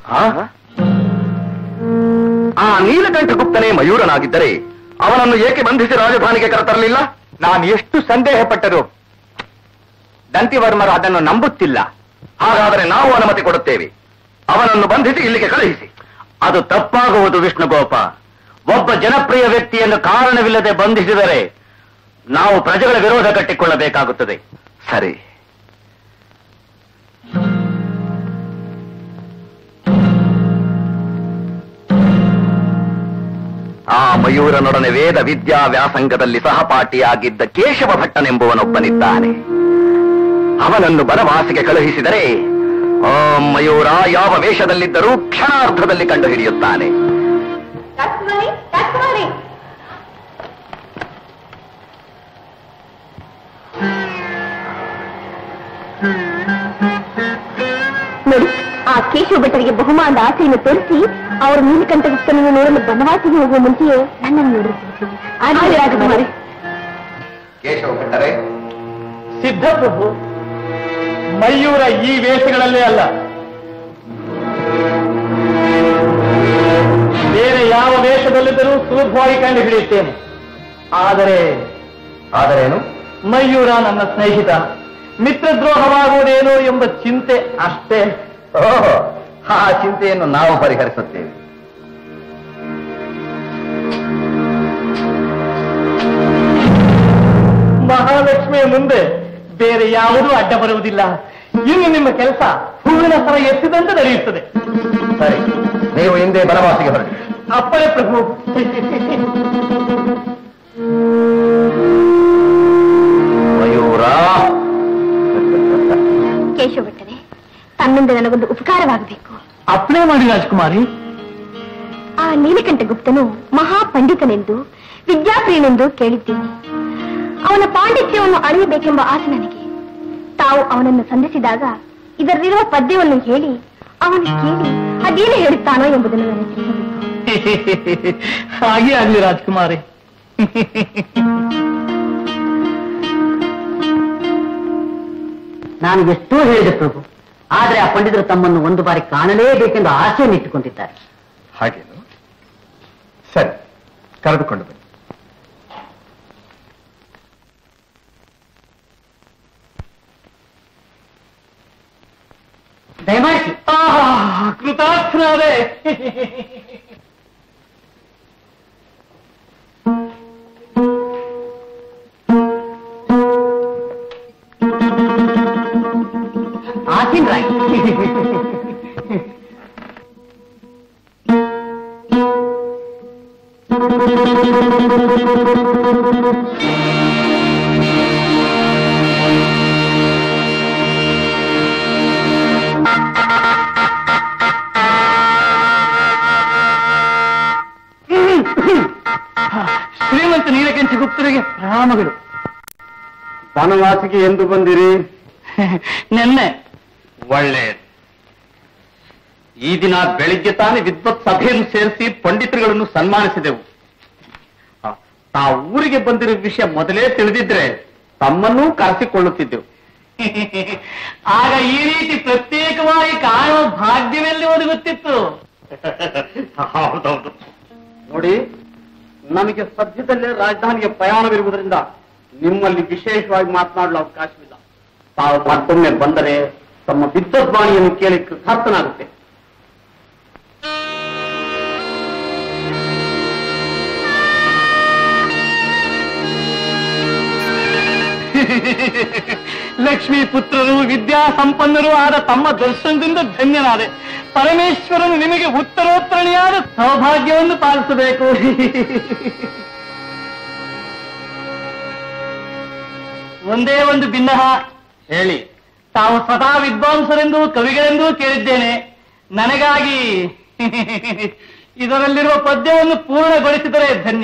ಆ ನೀಲಕಂಠ ಗುಪ್ತನೇ ಮಯೂರನಾಗಿದ್ದರೆ ಅವನನ್ನು ಏಕೆ ಬಂಧಿಸಿ ರಾಜಧಾನಿಗೆ ಕರೆತರಲಿಲ್ಲ ನಾನು ಎಷ್ಟು ಸಂದೇಹ ಪಟ್ಟರು ದಂತಿವರ್ಮರು ಅದನ್ನು ನಂಬುತ್ತಿಲ್ಲ ಹಾಗಾದರೆ ನಾವು ಅನುಮತಿ ಕೊಡುತ್ತೇವೆ ಅವನನ್ನು ಬಂಧಿಸಿ ಇಲ್ಲಿಗೆ ಕಳುಹಿಸಿ ಅದು ತಪ್ಪಾಗುವುದು ವಿಷ್ಣುಗೋಪ ಒಬ್ಬ ಜನಪ್ರಿಯ ವ್ಯಕ್ತಿಯನ್ನು ಕಾರಣವಿಲ್ಲದೆ ಬಂಧಿಸಿದರೆ ನಾವು ಪ್ರಜೆಗಳ ವಿರೋಧ ಕಟ್ಟಿಕೊಳ್ಳಬೇಕಾಗುತ್ತದೆ ಸರಿ ಆ ಮಯೂರನೊಡನೆ ವೇದ ವಿದ್ಯಾ ವ್ಯಾಸಂಗದಲ್ಲಿ ಸಹಪಾಠಿಯಾಗಿದ್ದ ಕೇಶವ ಭಟ್ಟನೆಂಬುವನೊಬ್ಬನಿದ್ದಾನೆ ಅವನನ್ನು ಬನವಾಸಿಗೆ ಕಳುಹಿಸಿದರೆ ಆ ಮಯೂರ ಯಾವ ವೇಷದಲ್ಲಿದ್ದರೂ ಕ್ಷಣಾರ್ಧದಲ್ಲಿ ಕಂಡುಹಿಡಿಯುತ್ತಾನೆ ಕಸ್ಮರಿ ಕಸ್ಮರಿ ನೋಡಿ ಆ ಕೇಶವ ಭಟ್ಟರಿಗೆ ಬಹುಮಾನದ ಆಸೆಯನ್ನು ತೋರಿಸಿ ಅವರ ನೀಲಕಂಠ ಗುಪ್ತನನ್ನು ನೋಡಲು ಬನವಾಸಿಗೆ ಹೋಗುವ ಮುಂಚೆಯೇ ನನ್ನನ್ನು ನೋಡಿದ್ರು ರಾಜಕುಮಾರಿ ಕೇಶವ ಭಟ್ಟರೇ ಸಿದ್ಧಪ್ರಭು ಮಯೂರ ಈ ವೇಷಗಳಲ್ಲೇ ಅಲ್ಲ ಬೇರೆ ಯಾವ ವೇಷದಲ್ಲಿದ್ದರೂ ಸುಲಭವಾಗಿ ಕಂಡು ಹಿಡಿಯುತ್ತೇನೆ ಆದರೆ ಆದರೇನು ಮಯೂರ ನನ್ನ ಸ್ನೇಹಿತ ಮಿತ್ರದ್ರೋಹವಾಗುವುದೇನೋ ಎಂಬ ಚಿಂತೆ ಅಷ್ಟೇ ಓಹೋ ಆ ಚಿಂತೆಯನ್ನು ನಾವು ಪರಿಹರಿಸುತ್ತೇವೆ ಮಹಾಲಕ್ಷ್ಮಿಯ ಮುಂದೆ ಬೇರೆ ಯಾವುದೂ ಅಡ್ಡ ಬರುವುದಿಲ್ಲ ಇನ್ನು ನಿಮ್ಮ ಕೆಲಸ ಹೂವಿನ ಸರ ಎತ್ತಿದಂತೆ ನಡೆಯುತ್ತದೆ ಸರಿ ನೀವು ಹಿಂದೆ ಬನವಾಸಿಗೆ ಹೊರಡಿ ಅಪ್ಪಣೆ ಪ್ರಭು ಮಯೂರ ಕೇಶವ ಭಟ್ಟರೆ ತನ್ನಿಂದ ನನಗೊಂದು ಉಪಕಾರವಾಗಬೇಕು ಅಪ್ಪಣೆ ಮಾಡಿ ರಾಜ್ಕುಮಾರಿ ಆ ನೀಲಕಂಠ ಗುಪ್ತನು ಮಹಾಪಂಡಿತನೆಂದು ವಿದ್ಯಾಪ್ರಿಯನೆಂದು ಕೇಳಿದ್ದೀನಿ ಅವನ ಪಾಂಡಿತ್ಯವನ್ನು ಅರಿಯಬೇಕೆಂಬ ಆಸೆ ನನಗೆ ತಾವು ಅವನನ್ನು ಸಂಧಿಸಿದಾಗ ಇದರಲ್ಲಿರುವ ಪದ್ಯವನ್ನು ಹೇಳಿ ಅವನು ಕೇಳಿ ಅದೇನು ಹೇಳುತ್ತಾನೋ ಎಂಬುದನ್ನು ನನಗೆ ತಿಳಿಸಬೇಕು ಹಾಗೆ ಆಗ್ಲಿ ರಾಜ್ಕುಮಾರಿ ನಾನು ಎಷ್ಟೋ ಹೇಳಿದೆ ಪ್ರಭು ಆದ್ರೆ ಆ ಪಂಡಿತರು ತಮ್ಮನ್ನು ಒಂದು ಬಾರಿ ಕಾಣಲೇಬೇಕೆಂದು ಆಸೆಯನ್ನು ಇಟ್ಟುಕೊಂಡಿದ್ದಾರೆ ಹಾಗೇನು ಸರಿ ಕರೆದುಕೊಂಡು ಬನ್ನಿ ದಯಮಾಡಿಸಿ ಆಹ್, ಕೃತಾರ್ಥನಾದೆ ಆಸೀನ್ ರಾಯ್ ಶ್ರೀಮಂತ ನೀಲಕಂಠ ಗುಪ್ತರಿಗೆ ಪ್ರಣಾಮಗಳು ಬನವಾಸಿಗೆ ಎಂದು ಬಂದಿರಿ ನೆನ್ನೆ ಒಳ್ಳೆಯದು ಈ ದಿನ ಬೆಳಿಗ್ಗೆ ತಾನೇ ವಿದ್ವತ್ ಸಭೆಯನ್ನು ಸೇರಿಸಿ ಪಂಡಿತರುಗಳನ್ನು ಸನ್ಮಾನಿಸಿದೆವು ಆ, ತಾವು ಊರಿಗೆ ಬಂದಿರೋ ವಿಷಯ ಮೊದಲೇ ತಿಳಿದಿದ್ರೆ ತಮ್ಮನ್ನೂ ಕರೆಸಿಕೊಳ್ಳುತ್ತಿದ್ದೆವು ಆಗ ಈ ರೀತಿ ಪ್ರತ್ಯೇಕವಾಗಿ ಕಾಣುವ ಭಾಗ್ಯವೆಲ್ಲಿ ಒದಗುತ್ತಿತ್ತು ಹೌದೌದು ನೋಡಿ ನಮಗೆ ಸದ್ಯದಲ್ಲೇ ರಾಜಧಾನಿಗೆ ಪ್ರಯಾಣವಿರುವುದರಿಂದ ನಿಮ್ಮಲ್ಲಿ ವಿಶೇಷವಾಗಿ ಮಾತನಾಡಲು ಅವಕಾಶವಿಲ್ಲ ತಾವು ಮತ್ತೊಮ್ಮೆ ಬಂದರೆ ತಮ್ಮ ವಿದ್ವದ್ವಾಣಿಯನ್ನು ಕೇಳಿ ಕೃತಾರ್ಥನಾಗುತ್ತೆ ಲಕ್ಷ್ಮೀ ಪುತ್ರರು ವಿದ್ಯಾ ಸಂಪನ್ನರು ಆದ ತಮ್ಮ ದರ್ಶನದಿಂದ ಧನ್ಯನಾದೆ ಪರಮೇಶ್ವರನು ನಿಮಗೆ ಉತ್ತರೋತ್ತರಣಿಯಾದ ಸೌಭಾಗ್ಯವನ್ನು ಪಾಲಿಸಬೇಕು ಒಂದೇ ಒಂದು ಭಿನ್ನಹ ಹೇಳಿ ತಾವು ಸ್ವತಃ ವಿದ್ವಾಂಸರೆಂದು ಕವಿಗಳೆಂದೂ ಕೇಳಿದ್ದೇನೆ ನನಗಾಗಿ ಇದರಲ್ಲಿರುವ ಪದ್ಯವನ್ನು ಪೂರ್ಣಗೊಳಿಸಿದರೆ ಧನ್ಯ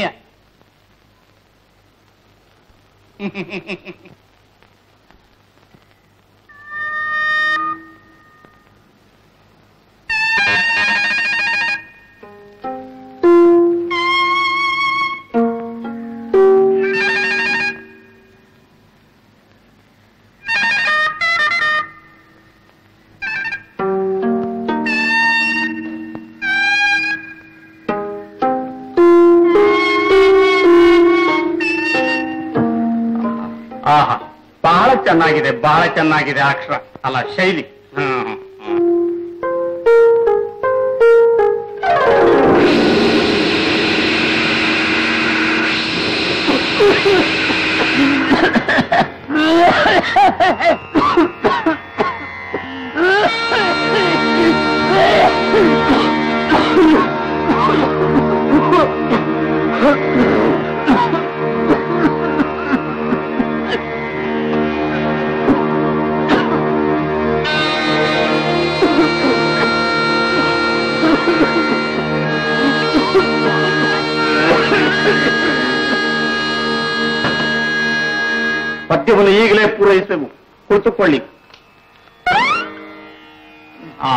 ಆಹಾ ಬಹಳ ಚೆನ್ನಾಗಿದೆ ಬಹಳ ಚೆನ್ನಾಗಿದೆ ಅಕ್ಷರ ಅಲ್ಲ ಶೈಲಿ ಹ್ಮ್ ಹ್ಮ್. ಪದ್ಯವನ್ನು ಈಗಲೇ ಪೂರೈಸಲು ಕುಳಿತುಕೊಳ್ಳಿ ಆ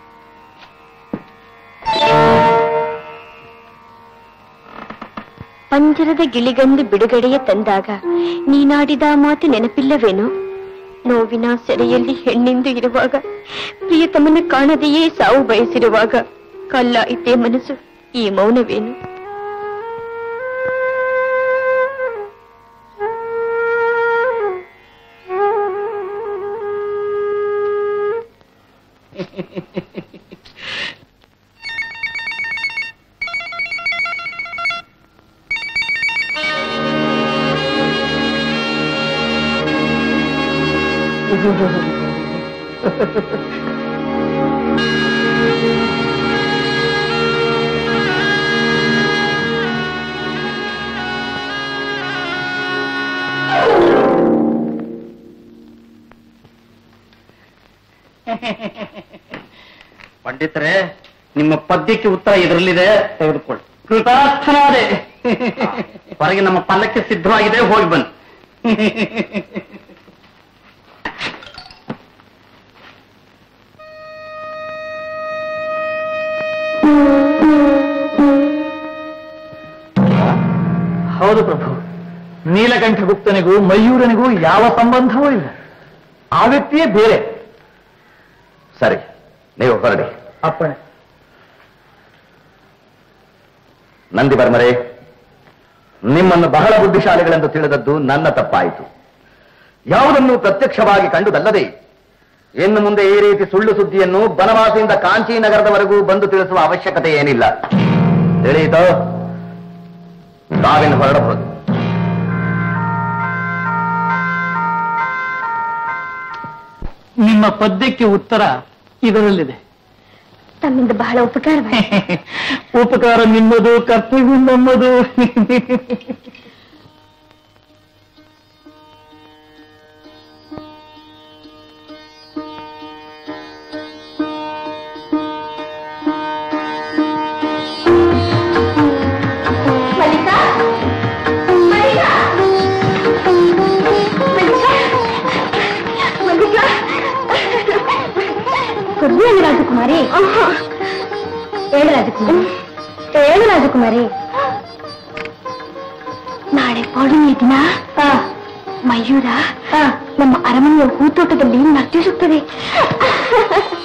ಪಂಜರದ ಗಿಳಿಗಂದು ಬಿಡುಗಡೆಯ ತಂದಾಗ ನೀನಾಡಿದ ಮಾತು ನೆನಪಿಲ್ಲವೇನು ನೋವಿನ ಸೆರೆಯಲ್ಲಿ ಹೆಣ್ಣೆಂದು ಇರುವಾಗ ಪ್ರಿಯತಮನ ಕಾಣದೆಯೇ ಸಾವು ಬಯಸಿರುವಾಗ ಕಲ್ಲಾಯಿತೇ ಮನಸ್ಸು ಈ ಮೌನವೇನು ಪಂಡಿತರೇ ನಿಮ್ಮ ಪದ್ಯಕ್ಕೆ ಉತ್ತರ ಇದರಲ್ಲಿದೆ ತೆಗೆದುಕೊಳ್ಳಿ ಕೃತಾರ್ಥನಾದೆ ಹೊರಗೆ ನಮ್ಮ ಪಲ್ಲಕ್ಕೆ ಸಿದ್ಧವಾಗಿದೆ ಹೋಗಿ ಬನ್ನಿ ಹೌದು ಪ್ರಭು ನೀಲಕಂಠ ಗುಪ್ತನಿಗೂ ಮಯೂರನಿಗೂ ಯಾವ ಸಂಬಂಧವೂ ಇಲ್ಲ ಆ ವ್ಯಕ್ತಿಯೇ ಬೇರೆ ಸರಿ ನೀವು ಹೊರಡಿ ಅಪ್ಪಣೆ ನಂದಿ ಬರ್ಮರೆ ನಿಮ್ಮನ್ನು ಬಹಳ ಬುದ್ಧಿಶಾಲಿಗಳೆಂದು ತಿಳಿದದ್ದು ನನ್ನ ತಪ್ಪಾಯಿತು ಯಾವುದನ್ನು ಪ್ರತ್ಯಕ್ಷವಾಗಿ ಕಂಡುದಲ್ಲದೆ ಇನ್ನು ಮುಂದೆ ಈ ರೀತಿ ಸುಳ್ಳು ಸುದ್ದಿಯನ್ನು ಬನವಾಸಿಯಿಂದ ಕಾಂಚೀನಗರದವರೆಗೂ ಬಂದು ತಿಳಿಸುವ ಅವಶ್ಯಕತೆ ಏನಿಲ್ಲ ತಿಳಿಯಿತೋ ನಾವಿನ್ನು ಹೊರಡಬಹುದು ನಿಮ್ಮ ಪದ್ಯಕ್ಕೆ ಉತ್ತರ ಇದರಲ್ಲಿದೆ ತಮ್ಮಿಂದ ಬಹಳ ಉಪಕಾರವಾಯಿತು ಉಪಕಾರ ನಿಮ್ಮದು ಕರ್ತವ್ಯ ನಮ್ಮದು ಮಲ್ಲಿಕಾ ಮಲ್ಲಿಕಾ ಮಲ್ಲಿಕಾ ಕುರ್ಬೇನು ರಾಜಕುಮಾರಿ ಹೇಳು ರಾಜಕುಮಾರಿ ಹೇಳು ರಾಜಕುಮಾರಿ ನಾಳೆ ಪೌರ್ಣಿಮೆ ದಿನ ಮಯೂರ ನಮ್ಮ ಅರಮನೆಯ ಹೂತೋಟದಲ್ಲಿ ನರ್ತಿಸುತ್ತದೆ